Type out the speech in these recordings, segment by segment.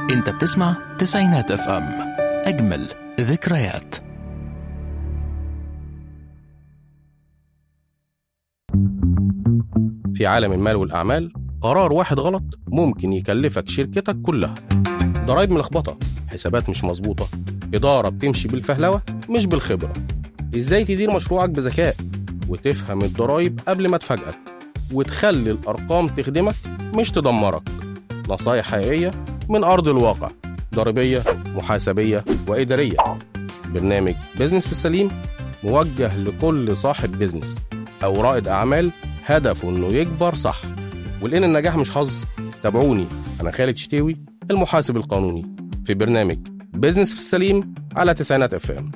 انت بتسمع تسعينات اف ام اجمل ذكريات في عالم المال والأعمال قرار واحد غلط ممكن يكلفك شركتك كلها ضرايب ملخبطة حسابات مش مظبوطة إدارة بتمشي بالفهلوة مش بالخبرة إزاي تدير مشروعك بذكاء وتفهم الضرايب قبل ما تفاجئك وتخلي الأرقام تخدمك مش تدمرك نصايح حقيقية من أرض الواقع ضريبية محاسبية وإدارية برنامج بيزنس في السليم موجه لكل صاحب بيزنس أو رائد أعمال هدفه إنه يكبر صح ولأن النجاح مش حظ تابعوني أنا خالد شتاوي المحاسب القانوني في برنامج بيزنس في السليم على تسعينات اف ام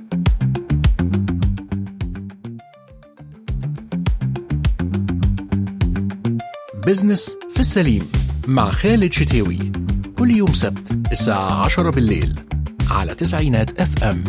بزنس في السليم مع خالد شتاوي كل يوم سبت الساعة 10 بالليل على تسعينات اف ام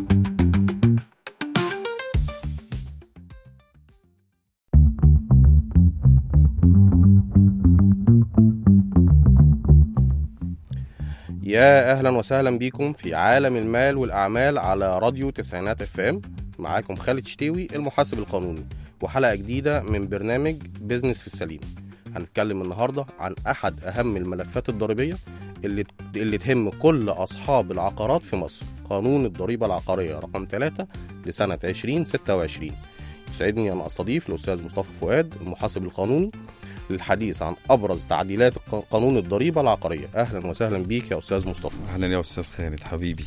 يا اهلا وسهلا بيكم في عالم المال والاعمال على راديو تسعينات اف ام معاكم خالد شتاوي المحاسب القانوني وحلقه جديده من برنامج بيزنس في السليم هنتكلم النهارده عن احد اهم الملفات الضريبيه اللي اللي تهم كل اصحاب العقارات في مصر قانون الضريبه العقاريه رقم 3 لسنه 2026 يسعدني ان استضيف الاستاذ مصطفى فؤاد المحاسب القانوني للحديث عن ابرز تعديلات قانون الضريبه العقاريه اهلا وسهلا بيك يا استاذ مصطفى اهلا يا استاذ خالد حبيبي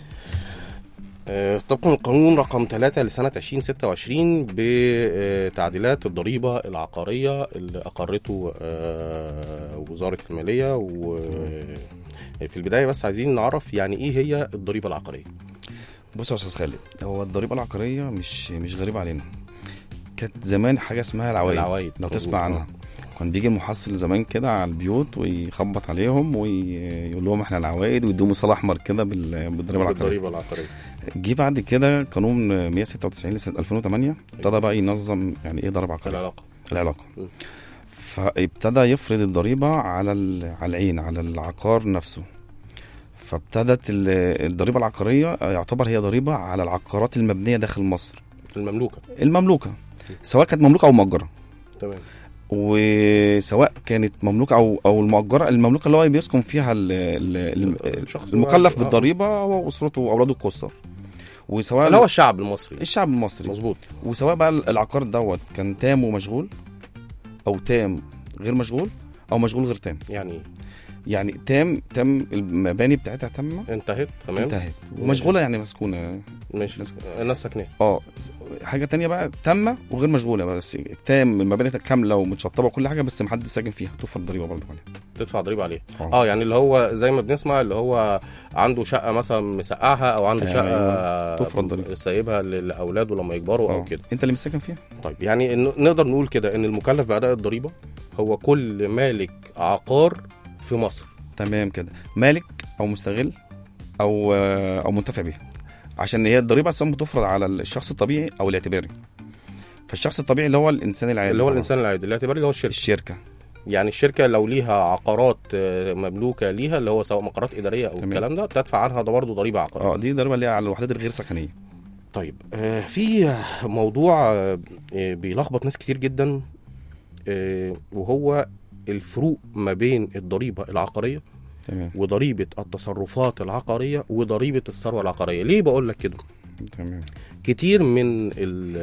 آه، طبقا القانون رقم 3 لسنة 2026 بتعديلات الضريبة العقارية اللي أقرته آه، وزارة المالية وفي البداية بس عايزين نعرف يعني إيه هي الضريبة العقارية بص يا استاذ خالد هو الضريبه العقاريه مش مش غريبه علينا كانت زمان حاجه اسمها العوايد العوايد لو مظبوط. تسمع عنها كان بيجي المحصل زمان كده على البيوت ويخبط عليهم ويقول لهم احنا العوايد ويدوهم صلاح احمر كده بال- بالضريبه العقاريه الضريبة العقارية جه بعد كده قانون 196 لسنه 2008 ابتدى بقى ينظم يعني ايه ضريبه عقاريه العلاقة العلاقه م. فابتدى يفرض الضريبة على ال- على العين على العقار نفسه فابتدت ال- الضريبة العقارية يعتبر هي ضريبة على العقارات المبنية داخل مصر المملوكة المملوكة سواء كانت مملوكة أو مؤجرة تمام وسواء كانت مملوكة أو أو المؤجرة المملوكة اللي هو بيسكن فيها ال- ال- ال- الشخص المكلف الواحد. آه. بالضريبة هو وأسرته وأولاده القصر وسواء اللي هو الشعب المصري الشعب المصري مظبوط وسواء بقى العقار دوت كان تام ومشغول او تام غير مشغول او مشغول غير تام يعني إيه؟ يعني تام تام المباني بتاعتها تامه انتهت تمام انتهت ومشغوله يعني مسكونه ماشي ناس- الناس ساكنة اه حاجه تانية بقى تامه وغير مشغوله بس تام المباني كامله ومتشطبه وكل حاجه بس محدش ساكن فيها تفرض ضريبه برضه عليها تدفع ضريبة عليها اه اه يعني اللي هو زي ما بنسمع اللي هو عنده شقه مثلا مسقعها او عنده أيوة، شقه تفرض ضريبة. سايبها ل- لاولاده لما يكبروا او آه. كده انت اللي مش ساكن فيها طيب يعني إن نقدر نقول كده ان المكلف باداء الضريبه هو كل مالك عقار في مصر تمام كده مالك او مستغل او او منتفع بيها عشان هي الضريبه اصلا بتفرض على الشخص الطبيعي او الاعتباري فالشخص الطبيعي اللي هو الانسان العادي اللي هو طبعاً. الانسان العادي الاعتباري اللي هو الشركه الشركه يعني الشركه لو ليها عقارات آه، مملوكه ليها اللي هو سواء مقرات اداريه او تمام. الكلام ده تدفع عنها ده برضه ضريبه عقاريه اه دي ضريبه اللي هي على الوحدات الغير سكنيه طيب آه، في موضوع آه، آه، بيلخبط ناس كتير جدا آه، وهو الفروق ما بين الضريبه العقاريه تمام وضريبه التصرفات العقاريه وضريبه الثروه العقاريه ليه بقول لك كده تمام كتير من ال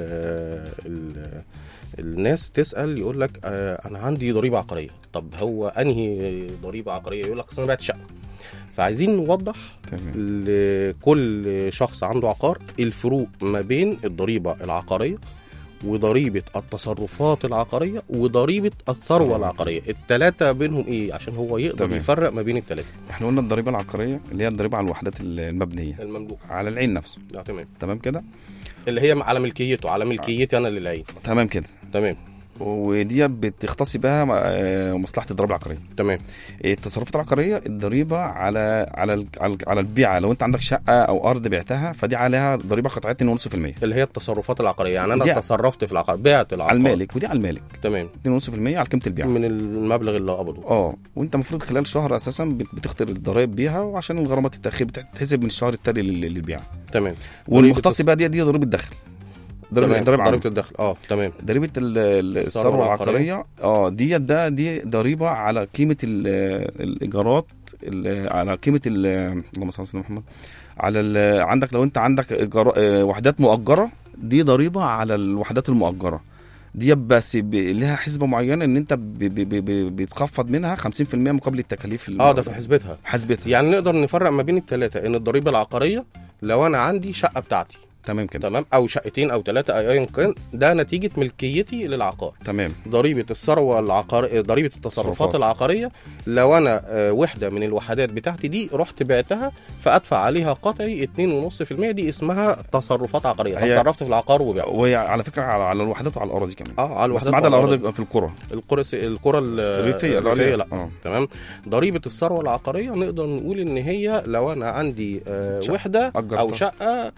ال الناس تسال يقول لك آه، انا عندي ضريبه عقاريه طب هو انهي ضريبه عقاريه يقول لك اصل انا بعت شقه فعايزين نوضح تمام لكل شخص عنده عقار الفروق ما بين الضريبه العقاريه وضريبه التصرفات العقاريه وضريبه الثروه ثروة. العقاريه الثلاثه بينهم ايه عشان هو يقدر تمام. يفرق ما بين الثلاثه احنا قلنا الضريبه العقاريه اللي هي الضريبه على الوحدات المبنيه المملوك على العين نفسه آه، تمام تمام كده اللي هي على ملكيته على ملكيتي انا للعين تمام كده تمام ودي بتختص بها آه، مصلحه الضرائب العقاريه تمام التصرفات العقاريه الضريبه على على ال- على ال- على البيعه لو انت عندك شقه او ارض بعتها فدي عليها ضريبه قطعيه 2.5% اللي هي التصرفات العقاريه يعني انا دي- تصرفت في العقار بعت العقار على المالك ودي على المالك تمام 2.5% على قيمه البيعه من المبلغ اللي قبضه اه وانت المفروض خلال شهر اساسا بت- بتختار الضرايب بيها وعشان الغرامات التاخير بتتحسب من الشهر التالي لل- للبيع تمام والمختص ضريبة بقى دي دي ضريبه الدخل ضريبه تمام ضريبه ضريبه عامه الدخل اه تمام ضريبه ال- ال- الثروة الثروه العقارية. العقاريه اه دي ده دي ضريبه على قيمه ال- الايجارات ال- على قيمه ال- اللهم صل على سيدنا محمد على ال- عندك لو انت عندك إيجار آه، وحدات مؤجره دي ضريبه على الوحدات المؤجره دي بس ب- لها حسبه معينه ان انت ب- ب- ب- ب- بيتخفض منها 50% مقابل التكاليف اه ده في حسبتها حسبتها يعني نقدر نفرق ما بين الثلاثه ان الضريبه العقاريه لو انا عندي شقه بتاعتي تمام كده تمام او شقتين او ثلاثه ايا كان ده نتيجه ملكيتي للعقار تمام ضريبه الثروه العقار ضريبه التصرفات تصرفات. العقاريه لو انا آه، وحده من الوحدات بتاعتي دي رحت بعتها فادفع عليها قطعي 2.5% دي اسمها تصرفات عقاريه هي- تصرفت في العقار وبعت وهي على فكره على, على الوحدات وعلى الاراضي كمان اه على بس الوحدات ما عدا والأراضي. الاراضي في القرى القرى القرى ال- الريفيه الريفيه الأرياف. لا اه تمام ضريبه الثروه العقاريه نقدر نقول ان هي لو انا عندي آه، شقة. وحده أجرتها. او شقه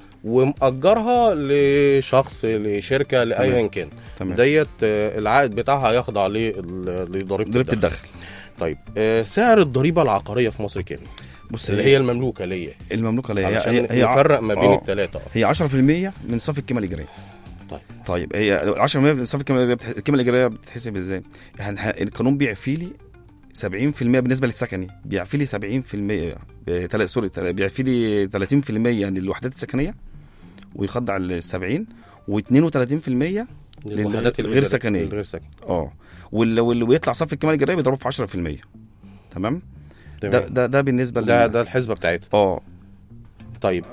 ومأجرها لشخص لشركه لايا تمام. كان تمام ديت آه، العائد بتاعها يخضع لل- لضريبه ضريبه الدخل الدخل طيب آه، سعر الضريبه العقاريه في مصر كام بص اللي هي المملوكه ليا المملوكه اللي هي علشان هي, هي نفرق ما بين آه. الثلاثه هي 10% من صافي القيمه الايجاريه طيب. طيب هي 10% من صافي القيمه الإيجارية بتح- القيمه الايجاريه بتتحسب ازاي؟ يعني ح- القانون بيعفي لي 70% بالنسبه للسكني بيعفي لي 70% ب- تلا- سوري تلا- بيعفي لي 30% يعني للوحدات السكنيه ويخضع ال 70 و32% للوحدات غير الإدارية- سكنية. الغير سكنيه اه واللي واللي ويطلع صافي القيمه الايجاريه بيضربه في 10% تمام؟ ده تمام ده ده بالنسبه ده لل- ده الحسبه بتاعتها اه طيب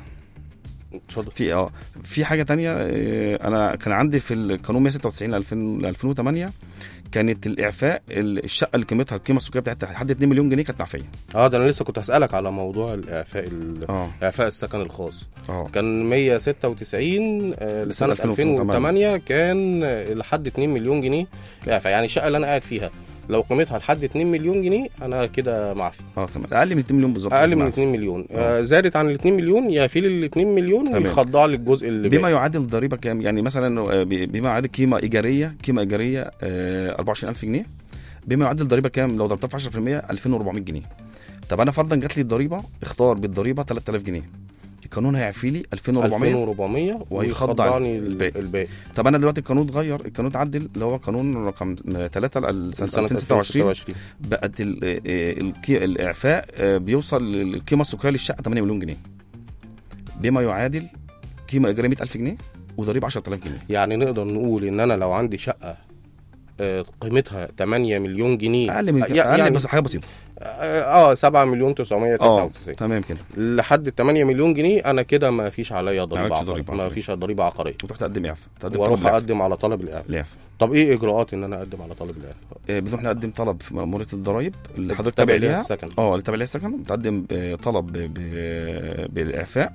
اتفضل في اه في حاجه تانية آه، انا كان عندي في القانون 196 2000 ل 2008 كانت الاعفاء ال- الشقه اللي قيمتها القيمه السوقيه بتاعتها لحد 2 مليون جنيه كانت معفيه اه ده انا لسه كنت هسالك على موضوع الاعفاء ال- اه اعفاء السكن الخاص اه كان 196 آه، لسنه لسنة 2008 كان آه، لحد 2 مليون جنيه اعفاء يعني الشقه اللي انا قاعد فيها لو قيمتها لحد 2 مليون جنيه انا كده معفي اه تمام اقل من 2 مليون بالظبط اقل من معفي. 2 مليون آه، زادت عن ال 2 مليون يفي ال 2 مليون تمام. ويخضع للجزء اللي بما باقي يعادل ضريبه كام يعني مثلا آه، ب- بما يعادل قيمه ايجاريه قيمه ايجاريه آه، 24000 جنيه بما يعادل ضريبه كام لو ضربتها في 10% 2400 جنيه طب انا فرضا جات لي الضريبه اختار بالضريبه 3000 جنيه القانون هيعفي لي 2400 2400 ويخضع ويخضعني الباقي. الباقي طب انا دلوقتي القانون اتغير القانون اتعدل اللي هو قانون رقم 3 سنه سنه 2026 2026 بقت ال- آه، الكي- الاعفاء آه، بيوصل للقيمه السوقيه للشقه 8 مليون جنيه بما يعادل قيمه ايجاريه 100000 جنيه وضريبه 10000 جنيه يعني نقدر نقول ان انا لو عندي شقه آه، قيمتها 8 مليون جنيه اقل من آه، كده اقل يعني بس حاجه بسيطه اه 7 مليون اه 999 تمام كده لحد 8 مليون جنيه انا كده ما فيش عليا ضريبه عليكش عقاريه ضريبة ما عقارية. فيش ضريبه عقاريه وتروح تقدم اعفاء تقدم واروح طلب الإعفاء. اقدم على طلب الاعفاء الاعفاء طب ايه اجراءات ان انا اقدم على طلب الاعفاء آه، بنروح نقدم طلب في مأمورية الضرايب اللي حضرتك تابع تابع ليها ليها السكن اه اللي تابع ليها السكن بتقدم آه، طلب ب- ب- بالاعفاء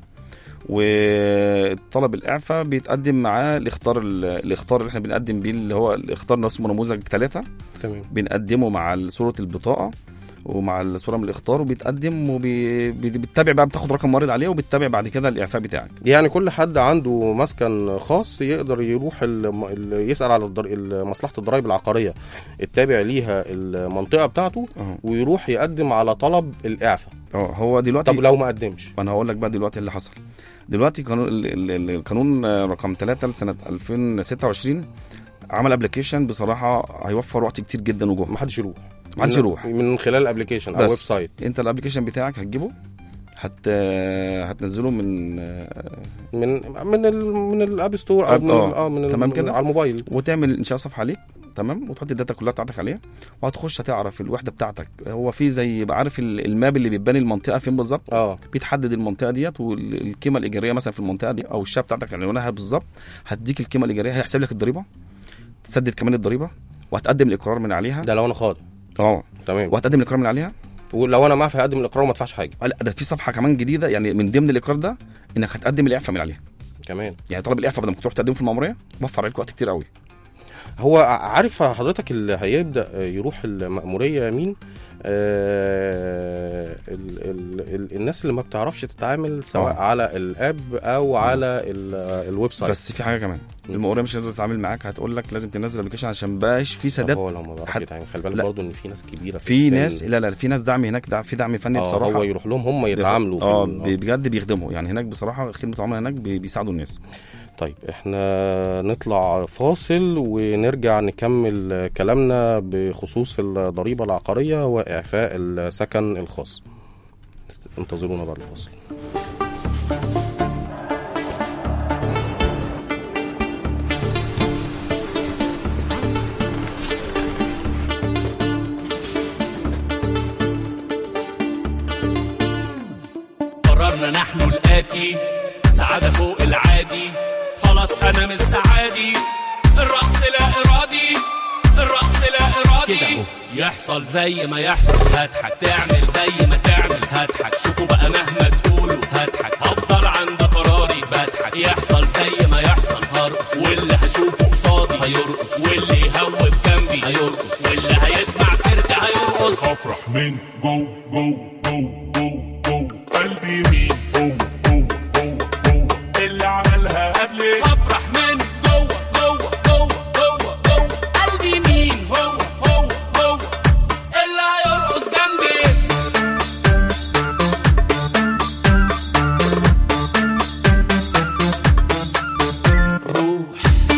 والطلب الاعفاء بيتقدم معاه الاختار ال- الاختار اللي احنا بنقدم بيه اللي هو الاختار ده اسمه نموذج ثلاثة تمام بنقدمه مع صورة البطاقة ومع الصورة من الاختار وبيتقدم وبتتابع بقى بتاخد رقم موارد عليه وبتتابع بعد كده الاعفاء بتاعك يعني كل حد عنده مسكن خاص يقدر يروح الم... ال- يسال على الضر... ال- مصلحه الضرائب العقاريه التابع ليها المنطقه بتاعته اه ويروح يقدم على طلب الاعفاء اه هو دلوقتي طب لو ما قدمش انا هقول لك بقى دلوقتي اللي حصل دلوقتي قانون ال- ال- ال- القانون آه، رقم 3 لسنه 2026 عمل ابلكيشن بصراحه هيوفر وقت كتير جدا وجهد ما حدش يروح محدش من- يروح من خلال الابلكيشن او بس ويب سايت انت الابلكيشن بتاعك هتجيبه هت هتنزله من آه، من من ال... من الاب ستور او أب- من آه. ال... اه من تمام ال... كده؟ على الموبايل وتعمل انشاء صفحه عليك تمام وتحط الداتا كلها بتاعتك عليها وهتخش هتعرف الوحده بتاعتك هو في زي يبقى عارف ال- الماب اللي بيبان المنطقه فين بالظبط اه بيتحدد المنطقه ديت والقيمه الايجاريه مثلا في المنطقه دي او الشقه بتاعتك عنوانها بالظبط هتديك القيمه الايجاريه هيحسب لك الضريبه تسدد كمان الضريبه وهتقدم الاقرار من عليها ده لو انا خاضع اه تمام وهتقدم الاقرار من عليها ولو انا معفي هقدم الاقرار وما ادفعش حاجه آه، لا ده في صفحه كمان جديده يعني من ضمن الاقرار ده انك هتقدم الاعفاء من عليها كمان يعني طلب الاعفاء بدل ما تروح تقدمه في المأموريه وفر عليك وقت كتير قوي هو عارف حضرتك اللي هيبدا يروح المأمورية مين آه ال ال ال الناس اللي ما بتعرفش تتعامل سواء آه. على الاب او على ال- الويب سايت بس في حاجه كمان المقاولة مش هتقدر تتعامل معاك هتقول لك لازم تنزل ابلكيشن عشان بقاش في طب سداد هو لو ما بيعرفش حد- يتعامل خلي بالك لا. برضه ان في ناس كبيره في, في السن. ناس لا لا في ناس دعم هناك دعم في دعم فني اه بصراحه هو يروح لهم هم يتعاملوا في اه ال- بي- بجد بيخدموا يعني هناك بصراحه خدمه العملاء هناك بي- بيساعدوا الناس طيب احنا نطلع فاصل ونرجع نكمل كلامنا بخصوص الضريبة العقارية وإعفاء السكن الخاص است- انتظرونا بعد الفاصل قررنا نحن الآتي سعادة فوق العادي خلاص أنا مش سعادي الرقص لا إرادي الرقص لا إرادي كده أهو يحصل زي ما يحصل هضحك تعمل زي ما تعمل هضحك شوفوا بقى مهما تقولوا هضحك هفضل عند قراري بضحك يحصل زي ما يحصل هرقص واللي هشوفه قصادي هيرقص واللي يهوب جنبي هيرقص واللي هيسمع سيرتي هيرقص افرح من جو جو جو جو جو قلبي مين جو جو جو جو اللي عملها قبلي افرح من جوه جوه جوه جوه جوه قلبي مين هو هو هو اللي هيرقص جنبي روح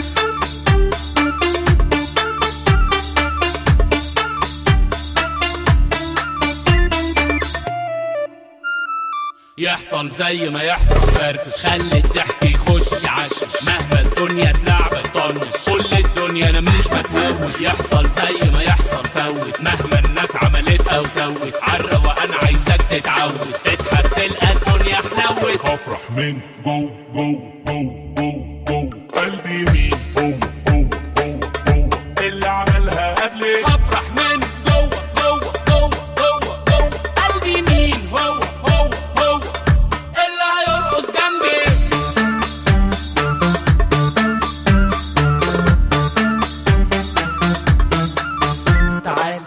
يحصل زي ما يحصل فرفش خلي الضحك يخش يعشش مهما الدنيا اتلعبت طنش كل الدنيا انا مش بتهوش يحصل زي ما يحصل فوت مهما الناس عملت او سوت عالروق انا عايزك تتعود اضحك تلقى الدنيا حلوت افرح من جو جو جو جو جو قلبي مين جو جو جو جو اللي عملها قبلي افرح من جوه جوه جوه جوه جوه قلبي مين هو هو هو اللي هيرقص جنبي تعال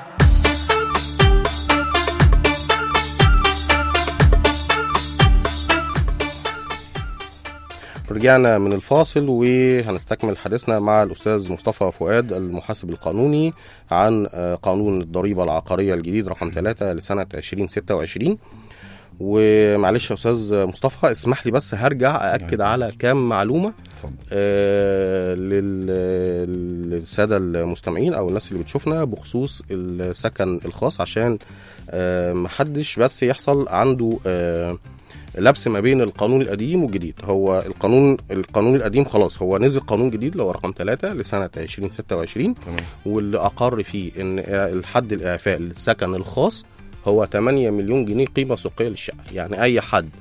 رجعنا من الفاصل وهنستكمل حديثنا مع الأستاذ مصطفى فؤاد المحاسب القانوني عن آه، قانون الضريبة العقارية الجديد رقم 3 لسنة 2026 ومعلش يا أستاذ مصطفى اسمح لي بس هرجع أأكد على كام معلومة اتفضل آه، لل- للساده المستمعين او الناس اللي بتشوفنا بخصوص السكن الخاص عشان آه، محدش بس يحصل عنده آه، لبس ما بين القانون القديم والجديد هو القانون القانون القديم خلاص هو نزل قانون جديد اللي هو رقم 3 لسنه 2026 تمام واللي اقر فيه ان الحد الاعفاء للسكن الخاص هو 8 مليون جنيه قيمه سوقيه للشقه يعني اي حد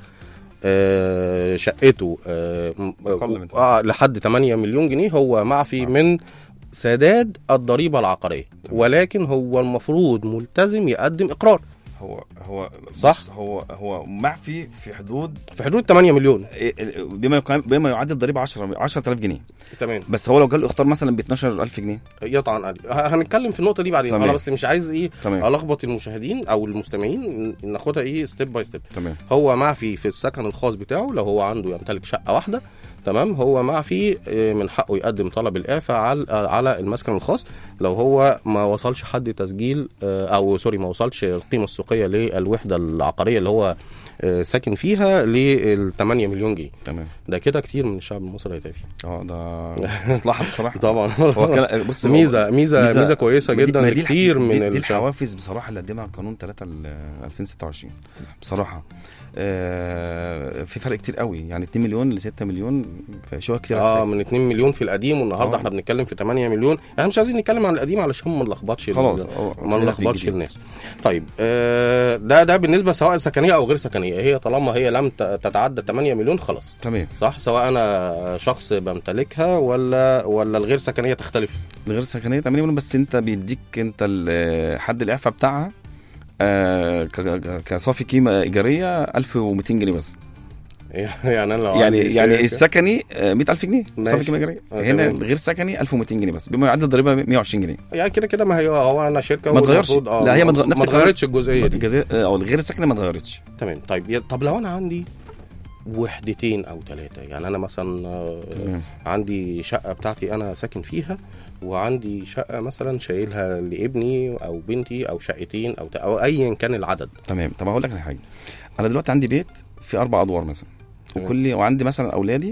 آه، شقته آه، م- أقل من آه لحد 8 مليون جنيه هو معفي من سداد الضريبه العقاريه ولكن هو المفروض ملتزم يقدم اقرار هو هو صح؟ بص، هو هو معفي في حدود في حدود 8 مليون إيه- بما يقام- بما يعادل ضريبه 10 10000 جنيه تمام بس هو لو جاله اختار مثلا ب 12000 جنيه يطعن عليه ه- هنتكلم في النقطه دي بعدين تمام. انا بس مش عايز ايه تمام. الخبط المشاهدين او المستمعين ناخدها ايه ستيب باي ستيب تمام هو معفي في السكن الخاص بتاعه لو هو عنده يمتلك شقه واحده تمام هو معفي آه، من حقه يقدم طلب الاعفاء على على المسكن الخاص لو هو ما وصلش حد تسجيل آه، او سوري ما وصلش القيمه السوقيه للوحده العقاريه اللي هو آه، ساكن فيها لل 8 مليون جنيه تمام ده كده كتير من الشعب المصري هيتعفي اه ده مصلحه بصراحه طبعا هو كان بص هو- ميزه ميزه ميزه كويسه ما دي- جدا ما دي لكتير الح- دي, من دي الشعب الحوافز بصراحه اللي قدمها قانون 3 ل 2026 بصراحه آه في فرق كتير قوي يعني 2 مليون ل 6 مليون في شويه كتير اه هتختلف. من 2 مليون في القديم والنهارده آه. احنا بنتكلم في 8 مليون احنا مش عايزين نتكلم عن القديم علشان ما نلخبطش ال- خلاص هو- ما خلينا في نلخبطش الجديد. الناس طيب آه ده ده بالنسبه سواء سكنيه او غير سكنيه هي طالما هي لم ت- تتعدى 8 مليون خلاص تمام صح سواء انا شخص بمتلكها ولا ولا الغير سكنيه تختلف الغير سكنيه 8 مليون بس انت بيديك انت ال- حد الاعفاء بتاعها آه ك- ك- كصافي قيمه ايجاريه 1200 جنيه بس يعني انا لو يعني عندي يعني شركة- السكني آه، 100000 جنيه ماشي. صافي كيميائي جريء آه، هنا تمام. الغير سكني 1200 جنيه بس بما يعادل الضريبه 120 جنيه يعني كده كده ما هي هو انا شركه ما اتغيرش. والمفروض- اه لا، هي ما اتغ- ما نفس الكلام. اتغيرتش الجزئيه دي الجزائر آه، او الغير السكني ما اتغيرتش تمام طيب يا- طب لو انا عندي وحدتين او ثلاثه يعني انا مثلا آه، تمام. عندي شقه بتاعتي انا ساكن فيها وعندي شقه مثلا شايلها لابني او بنتي او شقتين او ت- او ايا كان العدد تمام طب هقول لك على حاجه انا دلوقتي عندي بيت فيه اربع ادوار مثلا تمام. وكل وعندي مثلا اولادي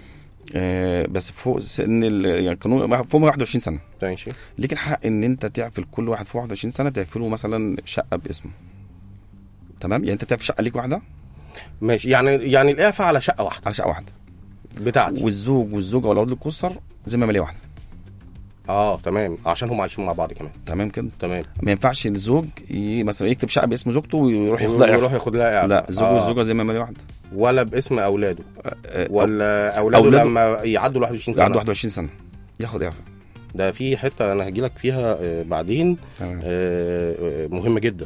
آه بس فوق سن ال- يعني كانوا فوق 21 سنه ماشي ليك الحق ان انت تعفل كل واحد فوق 21 سنه تعفله مثلا شقه باسمه تمام يعني انت تعفل شقه ليك واحده ماشي يعني يعني الاعفاء على شقه واحده على شقه واحده بتاعتي والزوج والزوجه والاولاد القصر ذمه ماليه واحده اه تمام عشان هم عايشين مع بعض كمان تمام كده تمام ما ينفعش الزوج ي... مثلا يكتب شقه باسم زوجته ويروح ياخد لها يروح إعفاء. ياخد لها اعفاء لا الزوج آه. والزوجه ذمه ماليه واحده ولا باسم اولاده آه، ولا اولاده, أولاده- لما يعدوا 21 سنه عنده 21 سنه ياخد اعفاء ده في حته انا هجي لك فيها آه، بعدين تمام آه، آه، مهمه جدا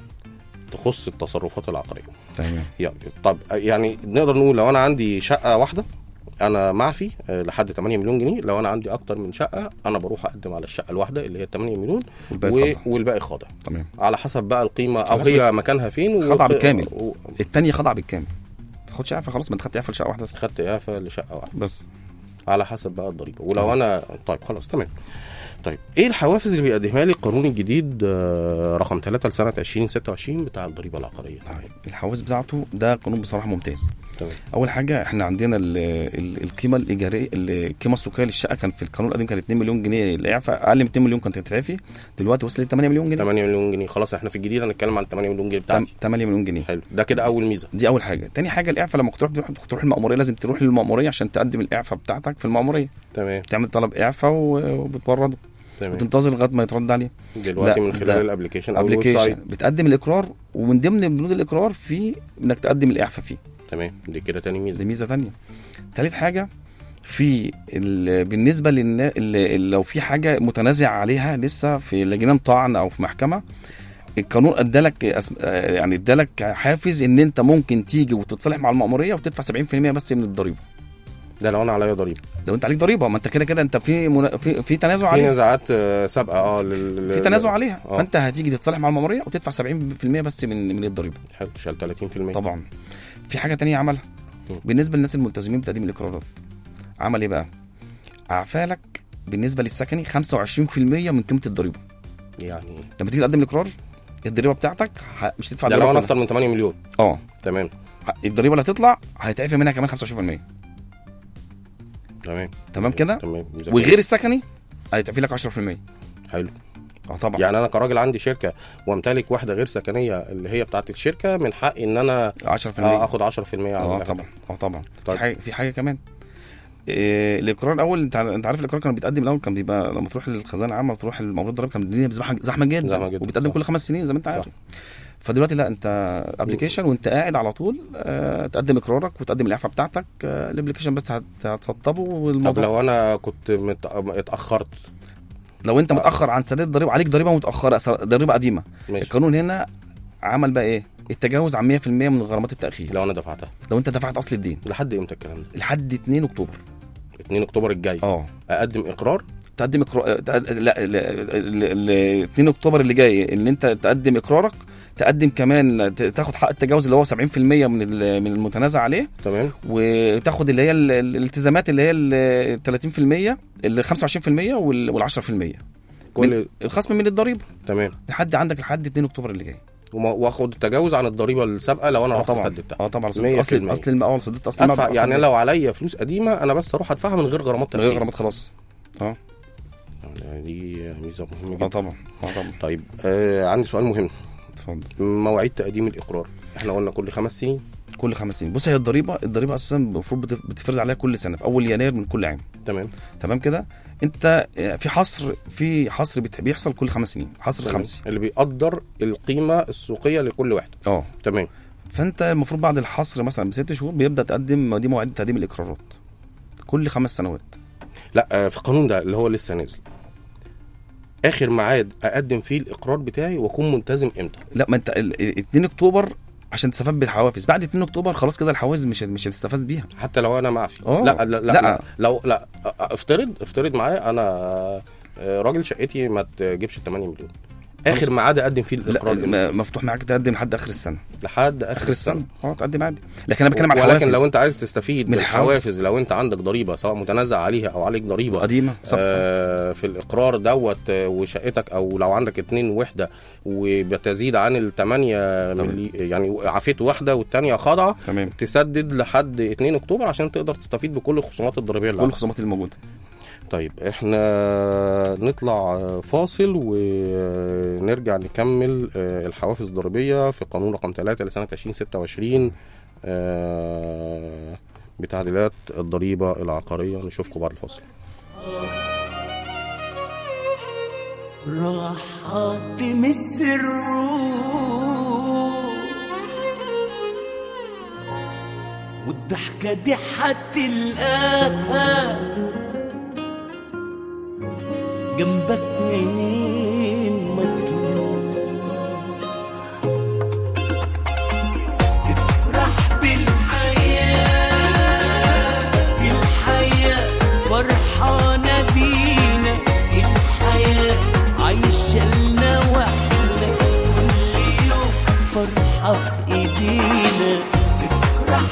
تخص التصرفات العقاريه تمام يعني طب آه، يعني نقدر نقول لو انا عندي شقه واحده انا معفي آه، لحد 8 مليون جنيه لو انا عندي اكتر من شقه انا بروح اقدم على الشقه الواحده اللي هي 8 مليون والباقي و... خضع. والباقي خاضع تمام على حسب بقى القيمه او حسب- هي مكانها فين خضع وت- بالكامل. و- التانية خضع بالكامل ما تاخدش اعفاء خلاص ما انت خدت اعفاء لشقه واحده بس خدت اعفاء لشقه واحده بس على حسب بقى الضريبه ولو انا طيب خلاص تمام طيب ايه الحوافز اللي بيقدمها لي القانون الجديد آه، رقم 3 لسنه 2026 بتاع الضريبه العقاريه طيب الحواس بتاعته ده قانون بصراحه ممتاز تمام اول حاجه احنا عندنا ال ال القيمه الايجاريه القيمه السوقيه للشقه كان في القانون القديم كان 2 مليون جنيه الاعفاء اقل من 2 مليون كانت تتعفي دلوقتي وصلت 8 مليون جنيه 8 مليون جنيه خلاص احنا في الجديد هنتكلم عن 8 مليون جنيه تم- بتاعتي 8 مليون جنيه حلو ده كده اول ميزه دي اول حاجه تاني حاجه الاعفاء لما تروح تروح, تروح المأموريه لازم تروح للمأموريه عشان تقدم الاعفاء بتاعتك في المأموريه تمام تعمل طلب اعفاء و- وبتورده تمام وتنتظر لغايه ما يترد عليه دلوقتي لا، من خلال ده الابلكيشن او الويب ابلكيشن سايت بتقدم الاقرار ومن ضمن بنود الاقرار في انك تقدم الاعفاء فيه تمام دي كده تاني ميزه دي ميزه تانية تالت حاجه في ال- بالنسبه للنا ال- لو في حاجه متنازع عليها لسه في لجنان طعن او في محكمه القانون ادالك أسم- آه، يعني ادالك حافز ان انت ممكن تيجي وتتصالح مع المأموريه وتدفع 70% بس من الضريبه ده لو انا عليا ضريبه لو انت عليك ضريبه ما انت كده كده انت في منا... في, في تنازع في عليها نزاعات آه، سابقه اه لل... في تنازع عليها آه. فانت هتيجي تتصالح مع المأموريه وتدفع 70% بس من من الضريبه حلو شال 30% طبعا في حاجه تانية عملها م. بالنسبه للناس الملتزمين بتقديم الاقرارات عمل ايه بقى اعفالك بالنسبه للسكني 25% من قيمه الضريبه يعني لما تيجي تقدم الاقرار الضريبه بتاعتك ه- مش تدفع ده لو الضريبه انا كلها. اكتر من 8 مليون اه تمام ه- الضريبه اللي هتطلع هيتعفي منها كمان 25% تمام تمام كده تمام وغير السكني هيتعفي لك 10% حلو اه طبعا يعني انا كراجل عندي شركه وامتلك واحده غير سكنيه اللي هي بتاعت الشركه من حقي ان انا 10% آه، اخد 10% على اه اللي طبعا اه طبعا طيب. في حاجه في حاجه كمان إيه الاقرار الاول انت ع- انت عارف الاقرار كان بيتقدم الاول كان بيبقى لما تروح للخزانه العامه وتروح لموضوع الضرائب كان الدنيا زحمه زحمه جدا زحمة جدا، وبيتقدم صح. كل خمس سنين زي ما انت عارف صح. فدلوقتي لا انت ابلكيشن وانت قاعد على طول آه تقدم اقرارك وتقدم الاعفاء بتاعتك آه الابلكيشن بس هت- هتسطبه طب والموضوع لو انا كنت مت... اتاخرت لو انت متاخر عن سداد الضريبه عليك ضريبه متاخره س- ضريبه قديمه ماشي القانون هنا عمل بقى ايه التجاوز عن 100% من غرامات التاخير لو انا دفعتها لو انت دفعت اصل الدين لحد امتى الكلام ده لحد 2 اكتوبر 2 اكتوبر الجاي اه اقدم اقرار تقدم إقرار... تقد- لا لا لا 2 اكتوبر اللي جاي ان انت تقدم اقرارك تقدم كمان ت- تاخد حق التجاوز اللي هو 70% من ال- من المتنازع عليه تمام وتاخد اللي هي ال- ال- الالتزامات اللي هي ال 30% ال 25% وال 10% كل الخصم من الضريبه تمام لحد عندك لحد 2 اكتوبر اللي جاي وما- واخد التجاوز عن الضريبه السابقه لو انا اه رحت طبعا سددتها اه طبعا مية في اصل المية. اصل المقاول سددت اصل ادفع المبلغ يعني أصل لو عليا فلوس قديمه انا بس اروح ادفعها من غير غرامات من غير تأخير. غرامات خلاص اه يعني دي ميزه مهمه اه جدا طبعا اه طبعا طيب آه عندي سؤال مهم اتفضل مواعيد تقديم الاقرار احنا قلنا كل خمس سنين كل خمس سنين بص هي الضريبه الضريبه اساسا المفروض بت- بتفرض عليها كل سنه في اول يناير من كل عام تمام تمام كده انت آه، في حصر في حصر بت- بيحصل كل خمس سنين حصر تمام. خمسي اللي بيقدر القيمه السوقيه لكل واحده اه تمام فانت المفروض بعد الحصر مثلا بست شهور بيبدا تقدم دي مواعيد تقديم الاقرارات كل خمس سنوات لا آه في القانون ده اللي هو لسه نازل اخر ميعاد اقدم فيه الاقرار بتاعي واكون ملتزم امتى لا ما انت ال- ال- 2 اكتوبر عشان تستفاد بالحوافز بعد 2 اكتوبر خلاص كده الحوافز مش مش هتستفاد بيها حتى لو انا معفي آه. لا لا لا, لا. لا لو لا افترض افترض معايا انا آه، راجل شقتي ما تجيبش ال 8 مليون اخر ميعاد اقدم فيه لا الاقرار ده م- مفتوح معاك تقدم لحد اخر السنه لحد اخر اخر السنه السنه اه تقدم عادي لكن انا بتكلم على ولكن الحوافز لو انت عايز تستفيد من من الحوافز. الحوافز لو انت عندك ضريبه سواء متنازع عليها او عليك ضريبه قديمه سابقة. آه في الاقرار دوت آه، وشقتك او لو عندك اتنين وحده وبتزيد عن الثمانية ملي يعني عفيت واحده والثانيه خاضعه تمام تسدد لحد 2 اكتوبر عشان تقدر تستفيد بكل الخصومات الضريبيه اللي كل عندك. الخصومات الموجوده طيب احنا نطلع فاصل ونرجع نكمل آه، الحوافز الضريبيه في قانون رقم 3 لسنه 2026 آه، بتعديلات الضريبه العقاريه نشوفكم بعد الفاصل راح تمس الروح والضحكة دي هتلقاها جنبك منين ما تروح تفرح بالحياة الحياة فرحانة بينا الحياة عايشة لنا واحنا كل يوم فرحة في ايدينا تفرح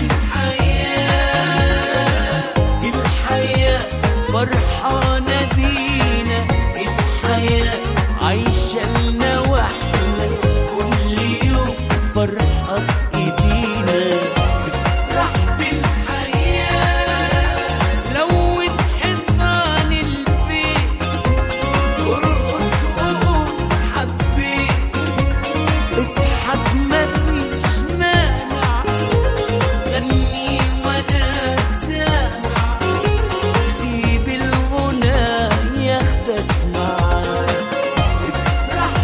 بالحياة الحياة فرحانة بينا الحياة عايشة لنا واحنا كل يوم فرحة في ايدينا تفرح بالحياة لون حيطان البيت ارقص وقول حبيت اضحك مفيش مانع غني وانا سامع سيب الغنى ياخدك معاه افرح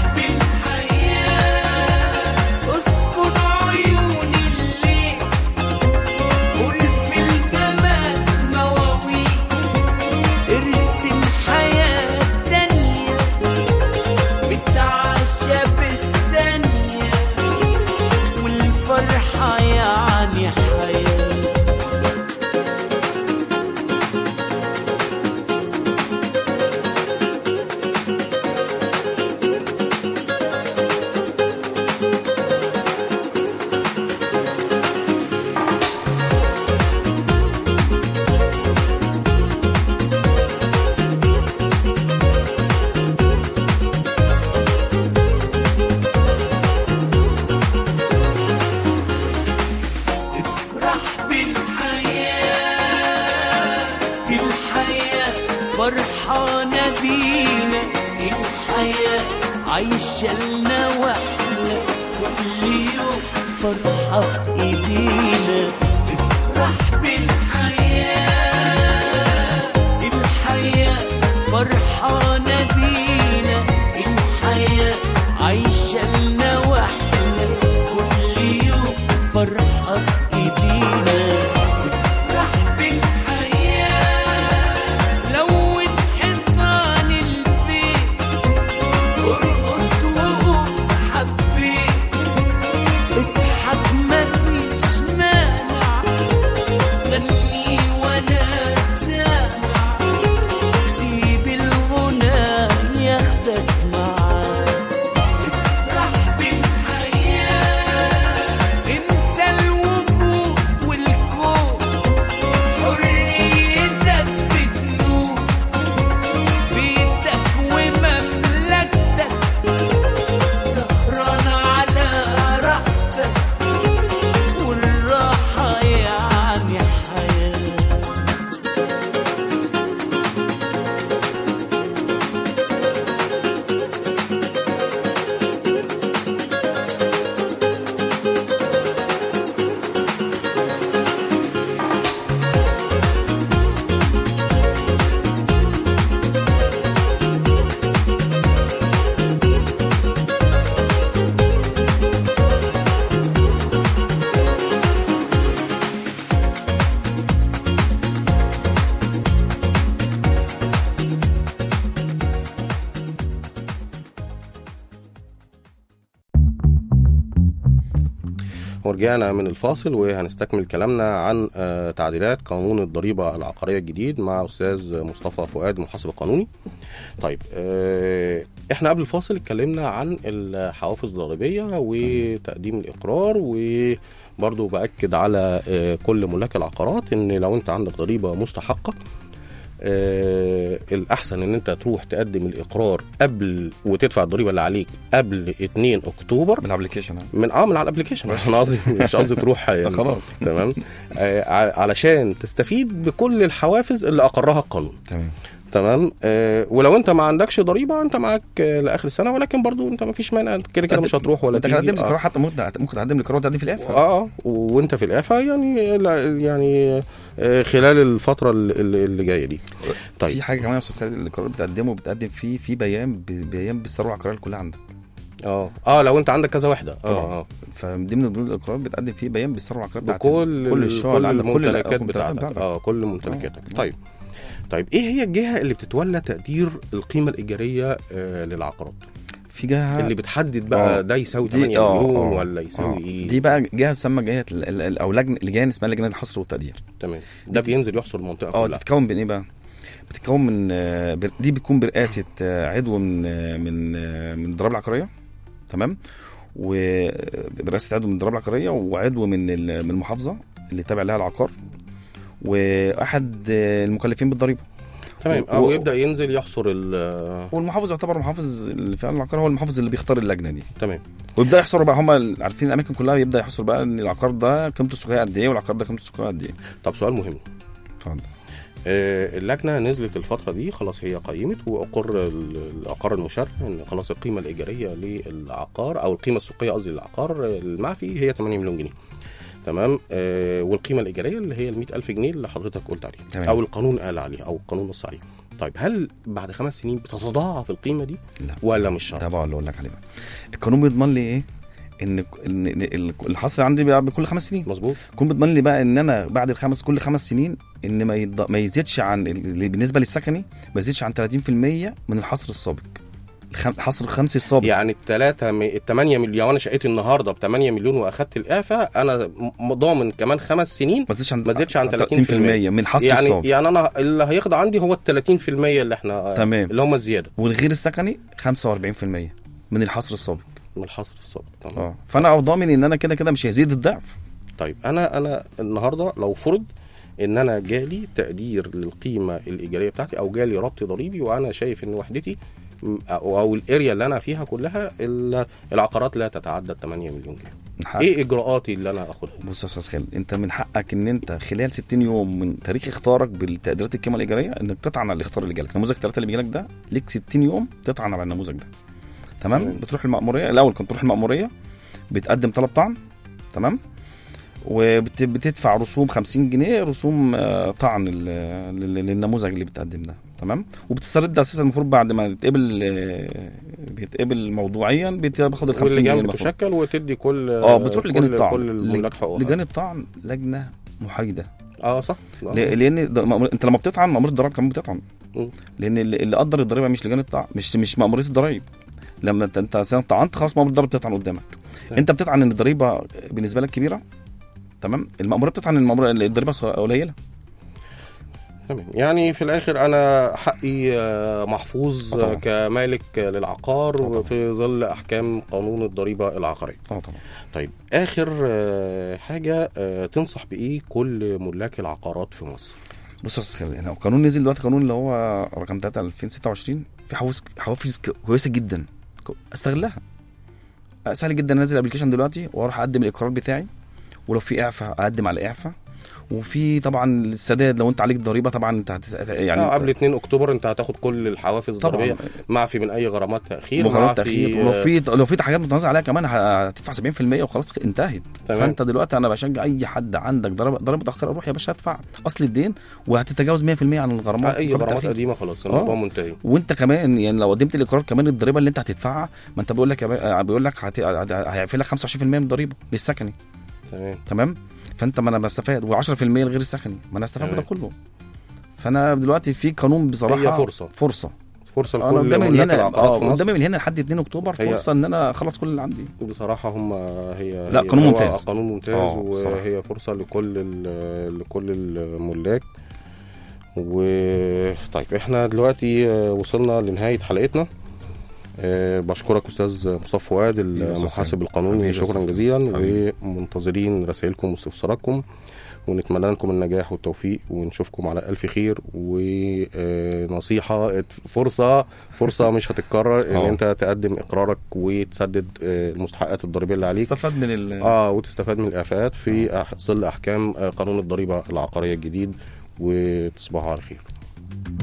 بالحياة اسكن عيون الليل قول في الجمال مواويل ارسم حياة تانية بتعشى بالثانية والفرحة يعني حياة افرح بالحياة الحياة فرحانة بينا الحياة عايشة لنا واحنا كل يوم فرحة في ايدينا افرح بالحياة الحياة فرحانة بينا الحياة عايشة لنا واحنا كل يوم فرحة في ايدينا تفرح بالحياة لون حيطان البيت ارقص وقول حبيت اضحك مفيش مانع غني وانا سامع سيب الغنى ورجعنا من الفاصل وهنستكمل كلامنا عن آه، تعديلات قانون الضريبة العقارية الجديد مع أستاذ مصطفى فؤاد محاسب القانوني طيب آه، احنا قبل الفاصل اتكلمنا عن الحوافز الضريبية وتقديم الإقرار وبرضو بأكد على آه، كل ملاك العقارات ان لو انت عندك ضريبة مستحقة آه الاحسن ان انت تروح تقدم الاقرار قبل وتدفع الضريبه اللي عليك قبل 2 اكتوبر بالابلكيشن من اه من على الابلكيشن انا قصدي مش قصدي تروح يعني خلاص. تمام آه ع- علشان تستفيد بكل الحوافز اللي اقرها القانون تمام تمام آه ولو انت ما عندكش ضريبه انت معاك آه لاخر السنه ولكن برضو انت ما فيش مانع أنت كده كده مش هتروح ولا انت تيجي تقدم آه. الاقرار حتى ممكن ممكن تقدم الاقرار وتقدم في الاعفاء اه اه وانت في الإعفاء يعني لا يعني آه، خلال الفتره اللي, اللي اللي جايه دي طيب في حاجه كمان يا استاذ خالد الاقرار بتقدمه بتقدم فيه في بيان ب- بيان بالثروه العقاريه كلها عندك اه اه لو انت عندك كذا وحده طبعا. اه اه فمن ضمن بنود الاقرار بتقدم فيه بيان بالثروه العقاريه بتاعتك بكل كل الشقق كل اللي عندك كل الممتلكات الممتلكات بتاعتك اه كل ممتلكاتك آه. طيب طيب ايه هي الجهه اللي بتتولى تقدير القيمه الايجاريه آه للعقارات في جهه اللي بتحدد بقى آه. ده يساوي دي- 8 آه، مليون آه، ولا يساوي آه. ايه دي بقى جهه تسمى جهه ال- ال- ال- او لجنه لجان اسمها لجنه الحصر والتقدير تمام ده بينزل يحصر المنطقه اه كلها بتتكون من ايه بقى؟ بتتكون من آه، بر- دي بتكون برئاسه آه، عضو من آه، من آه، من الضرائب العقاريه تمام وبرئاسه عضو من الضرائب العقاريه وعضو من ال- من المحافظه اللي تابع لها العقار واحد آه، المكلفين بالضريبه تمام و- او و- يبدا ينزل يحصر ال- والمحافظ يعتبر محافظ اللي فعلا العقار هو المحافظ اللي بيختار اللجنه دي تمام ويبدا يحصروا بقى هم عارفين الاماكن كلها يبدا يحصر بقى ان العقار ده قيمته السوقيه قد ايه والعقار ده قيمته السوقيه قد ايه طب سؤال مهم اتفضل آه، اللجنه نزلت الفتره دي خلاص هي قيمت واقر ال- العقار المشار ان خلاص القيمه الايجاريه للعقار او القيمه السوقيه قصدي للعقار آه، المعفي هي 8 مليون جنيه تمام آه والقيمه الايجاريه اللي هي ال 100000 جنيه اللي حضرتك قلت عليها تمام. او القانون قال عليها او القانون نص عليها طيب هل بعد خمس سنين بتتضاعف القيمه دي لا ولا مش شرط ده بقى اللي اقول لك عليه بقى القانون بيضمن لي ايه ان ان إن ال- الحصر عندي بقى بكل خمس سنين مظبوط القانون بيضمن لي بقى ان انا بعد الخمس كل خمس سنين ان ما يض... ما يزيدش عن اللي بالنسبه للسكني ما يزيدش عن 30% من الحصر السابق الخم... الحصر الخمسي السابق يعني الثلاثة م... الثمانية مليون لو انا شقيت النهارده ب 8 مليون واخدت الاعفاء انا م- ضامن كمان خمس سنين ما تزيدش عن ما تزيدش عن 30% من الحصر يعني السابق يعني انا اللي هيخضع عندي هو ال 30% اللي احنا تمام. اللي هم الزياده والغير السكني 45% من الحصر السابق من الحصر السابق تمام اه فانا ضامن ان انا كده كده مش هيزيد الضعف طيب انا انا النهارده لو فرض ان انا جالي تقدير للقيمه الايجاريه بتاعتي او جالي ربط ضريبي وانا شايف ان وحدتي م- او أو الاريا اللي انا فيها كلها ال- العقارات لا تتعدى 8 مليون جنيه من حق- ايه اجراءاتي اللي انا اخدها بص يا استاذ خالد انت من حقك ان انت خلال 60 يوم من تاريخ اختارك بالتقديرات القيمه الايجاريه انك تطعن على الاختيار اللي جالك نموذج الثلاثه اللي بيجيلك ده ليك 60 يوم تطعن على النموذج ده تمام تمام. بتروح المأموريه الاول كنت تروح المأموريه بتقدم طلب طعن تمام وبتدفع رسوم 50 جنيه رسوم آه، طعن لل- لل- للنموذج اللي بتقدم ده تمام وبتسترد اساسا المفروض بعد ما يتقبل آه، بيتقبل موضوعيا بتاخد ال 50 جنيه واللجان المفروض. بتشكل وتدي كل اه بتروح لجان كل- الطعن كل الملاك حقوقها لجان الطعن لجنه محايده اه صح آه. ل- لان ده- مأمور- انت لما بتطعن مأمور الضرائب كمان بتطعن مم. لان اللي اللي قدر الضريبه مش لجان الطعن مش مش مأموريه الضرايب لما انت انت أساساً طعنت خلاص مأمور الضرائب بتطعن قدامك تمام. انت بتطعن ان الضريبه بالنسبه لك كبيره تمام المأموريه بتطعن ان المأمورية- الضريبه صغ- قليله تمام يعني في الاخر انا حقي آه، محفوظ آه طبعا. آه، كمالك آه، للعقار آه طبعا. في ظل احكام قانون الضريبه العقاريه اه طبعا طيب اخر آه، حاجه آه، تنصح بايه كل ملاك العقارات في مصر بص يا استاذ خالد يعني القانون نزل دلوقتي قانون اللي هو رقم 3 2026 في حوافز حوافز ك- كويسه جدا ك- استغلها سهل جدا انزل الابلكيشن دلوقتي واروح اقدم الاقرار بتاعي ولو في اعفاء اقدم على اعفاء وفي طبعا السداد لو انت عليك ضريبه طبعا انت هت... يعني يعني آه قبل 2 اكتوبر انت هتاخد كل الحوافز طبعا الضريبيه معفي من اي غرامات تاخير وغرامات معفي، تاخير آه، ولو في لو في حاجات متنازع عليها كمان هتدفع 70% وخلاص انتهت تمام. فانت دلوقتي انا بشجع اي حد عندك ضريبه ضريبه متاخره روح يا باشا ادفع اصل الدين وهتتجاوز 100% عن الغرامات اي غرامة غرامات التأخير. قديمه خلاص الموضوع آه. منتهي وانت كمان يعني لو قدمت الاقرار كمان الضريبه اللي انت هتدفعها ما انت بيقول لك يا با- بيقول لك هت- هت- هيعفي لك 25% من الضريبه للسكني تمام تمام فانت ما انا بستفاد و10% الغير السكني ما انا استفاد تمام. بده كله فانا دلوقتي في قانون بصراحه هي فرصة. فرصه فرصه انا لكل قدامي من ملاك هنا العقارات اه في مصر قدامي من هنا لحد 2 اكتوبر هي- فرصه ان انا اخلص كل اللي عندي بصراحة هم هي لا، هي- قانون هو ممتاز. قانون ممتاز آه، بصراحة. وهي فرصة لكل ال- لكل الملاك و طيب احنا دلوقتي آه، وصلنا لنهاية حلقتنا آه، بشكرك استاذ مصطفى فؤاد المحاسب القانوني حبيبي يا شكرا أستاذ. جزيلا حبيبي. ومنتظرين رسائلكم واستفساراتكم ونتمنى لكم النجاح والتوفيق ونشوفكم على ألف خير ونصيحة فرصة فرصة مش هتتكرر ان آه. انت تقدم اقرارك وتسدد آه، المستحقات الضريبية اللي عليك استفاد من ال اه وتستفاد من الاعفاءات في أح- ظل احكام آه، قانون الضريبة العقارية الجديد وتصبحوا على خير